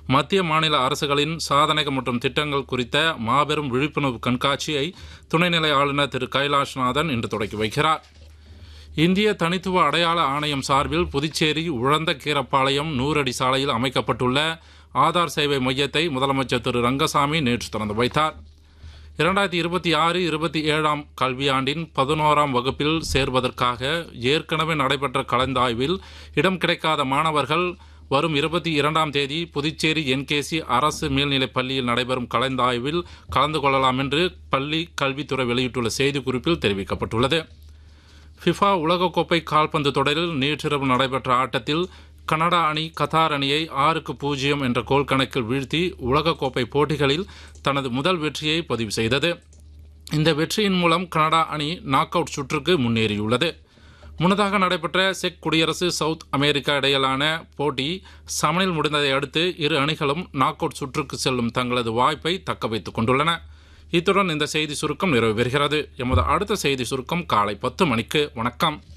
மத்திய மாநில அரசுகளின் சாதனைகள் மற்றும் திட்டங்கள் குறித்த மாபெரும் விழிப்புணர்வு கண்காட்சியை துணைநிலை ஆளுநர் திரு கைலாஷ்நாதன் இன்று தொடங்கி வைக்கிறார் இந்திய தனித்துவ அடையாள ஆணையம் சார்பில் புதுச்சேரி உழந்த கீரப்பாளையம் நூறடி சாலையில் அமைக்கப்பட்டுள்ள ஆதார் சேவை மையத்தை முதலமைச்சர் திரு ரங்கசாமி நேற்று திறந்து வைத்தார் இரண்டாயிரத்தி இருபத்தி ஆறு இருபத்தி ஏழாம் கல்வியாண்டின் பதினோராம் வகுப்பில் சேர்வதற்காக ஏற்கனவே நடைபெற்ற கலந்தாய்வில் இடம் கிடைக்காத மாணவர்கள் வரும் இருபத்தி இரண்டாம் தேதி புதுச்சேரி என்கேசி அரசு மேல்நிலைப் பள்ளியில் நடைபெறும் கலந்தாய்வில் கலந்து கொள்ளலாம் என்று பள்ளி கல்வித்துறை வெளியிட்டுள்ள செய்திக்குறிப்பில் தெரிவிக்கப்பட்டுள்ளது ஃபிஃபா உலகக்கோப்பை கால்பந்து தொடரில் நேற்றிரவு நடைபெற்ற ஆட்டத்தில் கனடா அணி கத்தார் அணியை ஆறுக்கு பூஜ்ஜியம் என்ற கோல் கணக்கில் வீழ்த்தி உலகக்கோப்பை போட்டிகளில் தனது முதல் வெற்றியை பதிவு செய்தது இந்த வெற்றியின் மூலம் கனடா அணி நாக் அவுட் சுற்றுக்கு முன்னேறியுள்ளது முன்னதாக நடைபெற்ற செக் குடியரசு சவுத் அமெரிக்கா இடையிலான போட்டி சமனில் முடிந்ததை அடுத்து இரு அணிகளும் நாக் அவுட் சுற்றுக்கு செல்லும் தங்களது வாய்ப்பை தக்க வைத்துக் கொண்டுள்ளன இத்துடன் இந்த செய்தி சுருக்கம் நிறைவு பெறுகிறது எமது அடுத்த செய்தி சுருக்கம் காலை பத்து மணிக்கு வணக்கம்